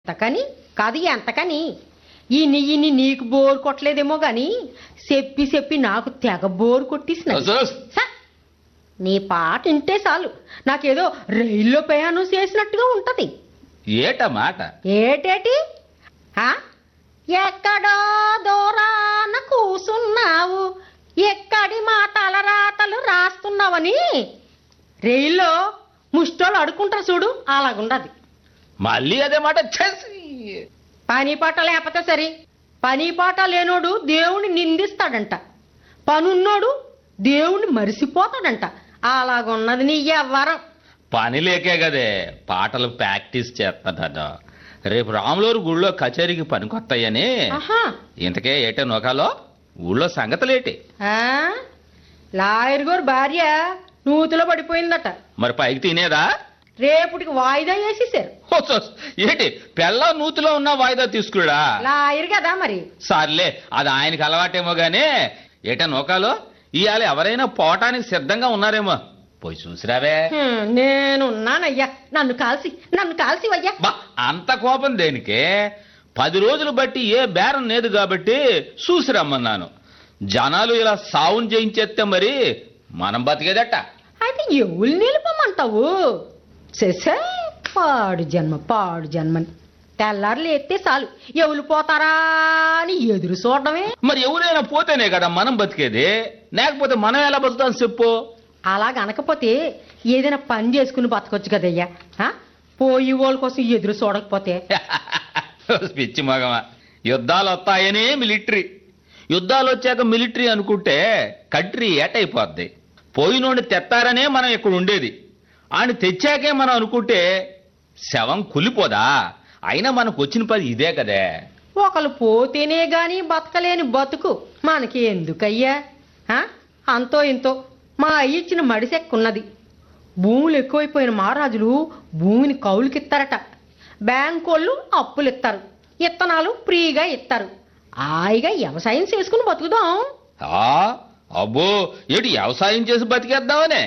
ఎంతకని కాదు ఎంతకని ఈ నెయ్యిని నీకు బోరు కొట్టలేదేమో గాని చెప్పి చెప్పి నాకు తెగ బోరు కొట్టేసినది అసలు స! నీ పాట వింటే చాలు నాకేదో రైల్లో ప్రయాణం చేసినట్టుగా ఉంటది ఏట మాట ఏటేటి ఆ? ఎక్కడో దూరాన కూసున్నావు ఎక్కడి మాటల రాతలు రాస్తున్నావని రైల్లో ముష్టోళ్ళు అడుకుంటారు చూడు అలాగుండదు మళ్ళీ అదే మాట ఛస్! పని పాట లేకపోతే సరే పని పాట లేనోడు దేవుణ్ణి నిందిస్తాడంట పనున్నోడు దేవుణ్ణి మరిసిపోతాడంట అలాగున్నది నీ ఎవ్వరం పని లేకే కదే పాటలు ప్రాక్టీస్ చేస్తాడట రేపు రాములూరు గుళ్ళో కచేరీకి పనికొస్తాయని ఆహా ఇంతకే ఏటే నోకాలో ఊళ్ళో సంగతులేటి ఆ? లాయర్ గారు భార్య నూతిలో పడిపోయిందట మరి పైకి తినేదా రేపుటికి వాయిదా వేసేసారు హోసోస్. ఏంటి పెళ్ళ నూతిలో ఉన్న వాయిదా తీసుకురా లాయర్ కదా మరి సర్లే అది ఆయనకి అలవాటేమో గానీ ఏటా నోకాలో ఇవాళ ఎవరైనా పోవటానికి సిద్ధంగా ఉన్నారేమో పోయి చూసిరావే హ్మ్, నేనున్నానయ్యా నన్ను కాల్సి నన్ను కాల్సి వయ్యా బా అంత కోపం దేనికే పది రోజులు బట్టి ఏ బేరం లేదు కాబట్టి చూసి రమ్మన్నాను జనాలు ఇలా సావును చేయించేస్తే మరి మనం బతికేదట అయితే ఎవరు నిలుపమంటావు చేసే పాడు జన్మ పాడు జన్మని తెల్లారులు ఎత్తే చాలు ఎవరు పోతారా అని ఎదురు చూడడమే మరి ఎవరైనా పోతేనే కదా మనం బతికేది లేకపోతే మనం ఎలా బతుకుతాం చెప్పు అలా గనకపోతే ఏదైనా పని చేసుకుని బతకొచ్చు కదయ్యా ఆ? పోయి వాళ్ళ కోసం ఎదురు చూడకపోతే పిచ్చి మగమా యుద్ధాలు వస్తాయనే మిలిటరీ యుద్ధాలు వచ్చాక మిలిటరీ అనుకుంటే కంట్రీ ఏటైపోద్ది పోయినోడిని తెత్తారనే మనం ఇక్కడ ఉండేది ఆయన తెచ్చాకే మనం అనుకుంటే శవం కులిపోదా అయినా మనకు వచ్చిన పని ఇదే కదే ఒకళ్ళు పోతేనే గాని బతకలేని బతుకు మనకి ఎందుకయ్యా ఆ? అంతో ఇంతో మా అయ్య ఇచ్చిన మడిసెక్కున్నది భూములు ఎక్కువైపోయిన మహారాజులు భూమిని కౌలుకిస్తారట బ్యాంకోళ్ళు అప్పులు ఇస్తారు ఇత్తనాలు ఫ్రీగా ఇస్తారు హాయిగా వ్యవసాయం చేసుకుని బతుకుదాం ఆ అబ్బో ఏంటి వ్యవసాయం చేసి బతికేద్దామనే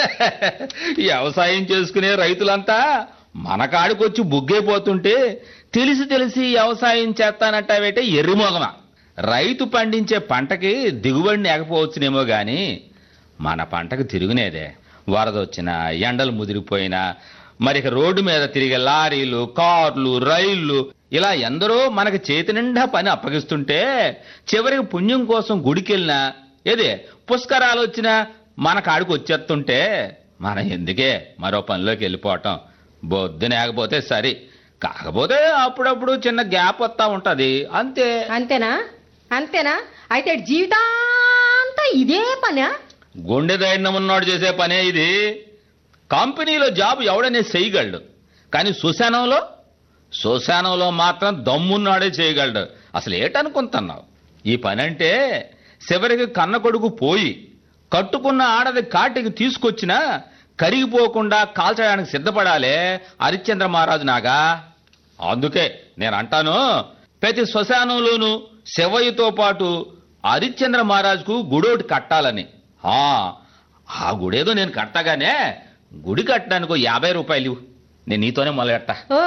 వ్యవసాయం చేసుకునే రైతులంతా మన కాడికొచ్చి బుగ్గైపోతుంటే తెలిసి తెలిసి వ్యవసాయం చేస్తానంటావేటే ఎర్రిమోగమా రైతు పండించే పంటకి దిగుబడి లేకపోవచ్చునేమో గాని మన పంటకు తిరుగునేదే వరదొచ్చినా ఎండలు ముదిరిపోయినా మరి ఇక రోడ్డు మీద తిరిగే లారీలు కార్లు రైళ్లు ఇలా ఎందరో మనకి చేతి నిండా పని అప్పగిస్తుంటే చివరికి పుణ్యం కోసం గుడికెళ్ళినా ఏదే పుష్కరాలు వచ్చినా మన కాడికి వచ్చేస్తుంటే మన ఎందుకే మరో పనిలోకి వెళ్ళిపోవటం బొద్దు లేకపోతే సరి కాకపోతే అప్పుడప్పుడు చిన్న గ్యాప్ వస్తా ఉంటది అంతే అంతేనా అంతేనా అయితే జీవితాంతా ఇదే పనా గుండె ధైర్యం ఉన్నోడు చేసే పనే ఇది కంపెనీలో జాబ్ ఎవడనే చేయగలడు కానీ శ్మశానంలో శ్మశానంలో మాత్రం దమ్మున్నాడే చేయగలడు అసలు ఏటనుకుంటున్నావు ఈ పని అంటే చివరికి కన్న కొడుకు పోయి కట్టుకున్న ఆడది కాటికి తీసుకొచ్చినా కరిగిపోకుండా కాల్చడానికి సిద్ధపడాలే హరిశ్చంద్ర మహారాజు నాగా అందుకే నేను అంటాను ప్రతి శ్మశానంలోనూ శివయ్యతో పాటు హరిశ్చంద్ర మహారాజుకు గుడోటి కట్టాలని ఆ ఆ గుడేదో నేను కట్టగానే గుడి కట్టడానికి ఓ యాభై రూపాయలు ఇవ్వు. నేను నీతోనే మొదలెట్టా ఓ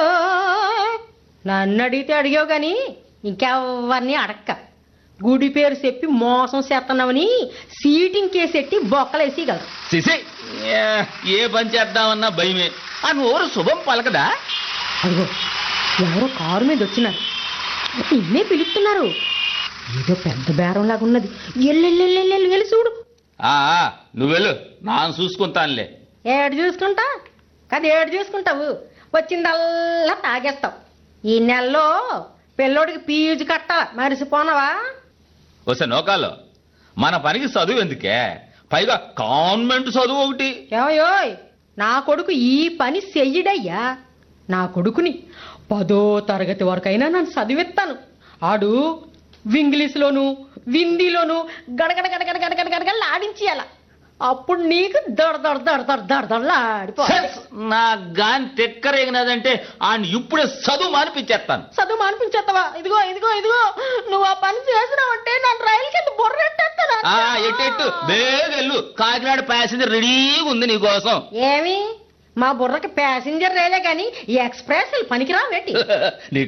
నన్ను అడిగితే అడిగావు గాని ఇంకెవరిని అడక్క గుడి పేరు చెప్పి మోసం చేస్తున్నావని సీటింగ్ కేసెట్టి బొక్కలేసి గలరు సిసి ఏ, ఏ పని చేద్దామన్నా భయమే ఆ నోరు శుభం పలకదా అదిగో ఎవరో కారు మీద వచ్చినారు నిన్నే పిలుస్తున్నారు ఏదో పెద్ద బేరంలాగా ఉన్నది ఎల్లెల్లెల్లెల్లి వెళ్ళి చూడు ఆ ఆ, నువ్వెళ్ళు నాను చూసుకుంటానులే ఏడు చూసుకుంటా కదా ఏడు చూసుకుంటావు వచ్చిందల్లా తాగేస్తావు ఈ నెలలో పిల్లోడికి పీజు కట్ట మరిసిపోనవా వస్తే నోకాలో మన పనికి చదువు ఎందుకే పైగా కాన్వెంట్ చదువు ఒకటి ఏమయ్యోయ్ నా కొడుకు ఈ పని చెయ్యడయ్యా నా కొడుకుని పదో తరగతి వరకైనా నన్ను చదివిస్తాను ఆడు ఇంగ్లీష్లోను విందీలోను గడగడ గడగడ గడగడ గడగడ ఆడించేయాల అప్పుడు నీకు దడ దడ దడ దడ దడ దడలాడిపో సెన్స్ నా గాని తెక్కరేగినదంటే ఆయన ఇప్పుడే చదువు మానిపించేస్తాను చదువు అనిపించేస్తావా ఇదిగో ఇదిగో ఇదిగో నువ్వు ఆ పని చేసినావంటే నన్ను రైలు కింద బొర్రెట్టేస్తాను ఆ ఎట్టెట్టు బేగెళ్ళు కాకినాడ ప్యాసింజర్ రెడీగా ఉంది నీకోసం ఏమి మా బుర్రకి ప్యాసింజర్ రైలే గాని ఎక్స్ప్రెస్ పనికిరావేటి నీ